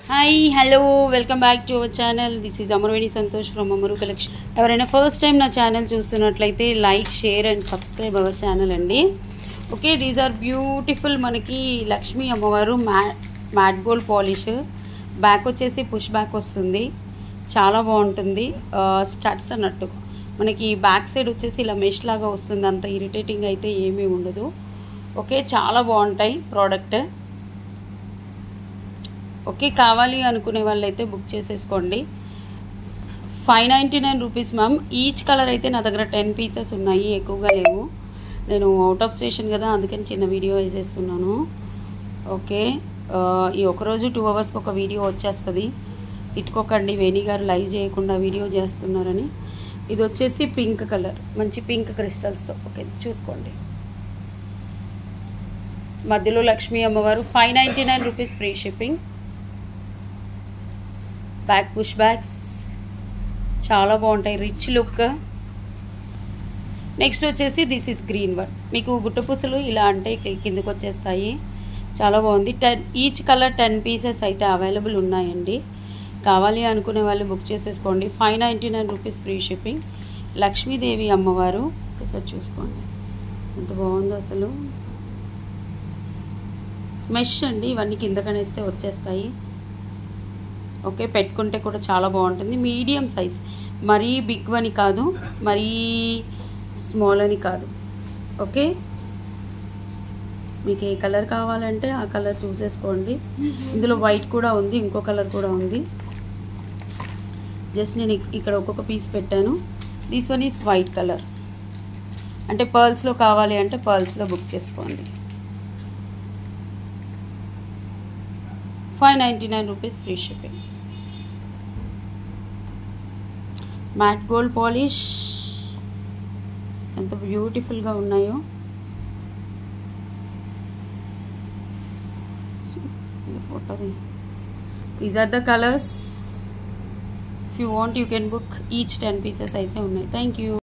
hi hello welcome back to our channel this is Amaraveni Santosh from Amaru collection ఎవరైనా first time నా channel చూస్తున్నట్లయితే like share and subscribe our channel అండి okay these are beautiful మనకి లక్ష్మీ అమ్మవారు మ్యా matte gold polish back వచ్చేసి push back వస్తుంది చాలా బాగుంటుంది స్టడ్స్ అన్నట్టు మనకి బ్యాక్ సైడ్ వచ్చేసి ఇలా మెష్ లాగా వస్తుంది అంత ఇరిటేటింగ్ అయితే ఏమీ ఉండదు ఓకే చాలా బాగుంటాయి ప్రోడక్ట్ ఓకే కావాలి అనుకునే వాళ్ళైతే బుక్ చేసేసుకోండి five ninety nine rupees ma'am each colour అయితే నా దగ్గర టెన్ పీసెస్ ఉన్నాయి ఎక్కువగా లేవు నేను అవుట్ ఆఫ్ స్టేషన్ కదా అందుకని చిన్న వీడియో వేసేస్తున్నాను ఓకే ఈ ఒకరోజు టూ అవర్స్కి ఒక వీడియో వచ్చేస్తుంది తిట్టుకోకండి వేణి గారు లైవ్ చేయకుండా వీడియో చేస్తున్నారని ఇది వచ్చేసి పింక్ కలర్ మంచి పింక్ క్రిస్టల్స్తో ఓకే చూసుకోండి మధ్యలో లక్ష్మీ అమ్మవారు five ninety nine rupees free shipping back push bags చాలా బాగుంటాయి రిచ్ లుక్ నెక్స్ట్ వచ్చేసి దిస్ ఇస్ గ్రీన్ వన్ మీకు గుట్టపుసలు ఇలా అంటే కిందకు వచ్చేస్తాయి చాలా బాగుంది ten each colour ten pieces అయితే అవైలబుల్ ఉన్నాయండి కావాలి అనుకునే వాళ్ళు బుక్ చేసేసుకోండి five ninety nine rupees free shipping Lakshmidevi అమ్మవారు ఒకసారి చూసుకోండి ఎంత బాగుందో అసలు మెష్ అండి ఇవన్నీ కిందకనేస్తే వచ్చేస్తాయి ఓకే పెట్టుకుంటే కూడా చాలా బాగుంటుంది మీడియం సైజ్ మరీ బిగ్ అని కాదు మరీ స్మాల్ అని కాదు ఓకే మీకు ఏ కలర్ కావాలంటే ఆ కలర్ చూసేసుకోండి ఇందులో వైట్ కూడా ఉంది ఇంకో కలర్ కూడా ఉంది జస్ట్ నేను ఇక్కడ ఒక్కొక్క పీస్ పెట్టాను this one is white colour అంటే పర్ల్స్లో కావాలి అంటే పర్ల్స్లో బుక్ చేసుకోండి five ninety nine rupees free shipping matte gold polish ఎంత బ్యూటిఫుల్గా ఉన్నాయో ఫోటోది these are the colours if you want you can book each ten pieces అయితే ఉన్నాయి థ్యాంక్ యూ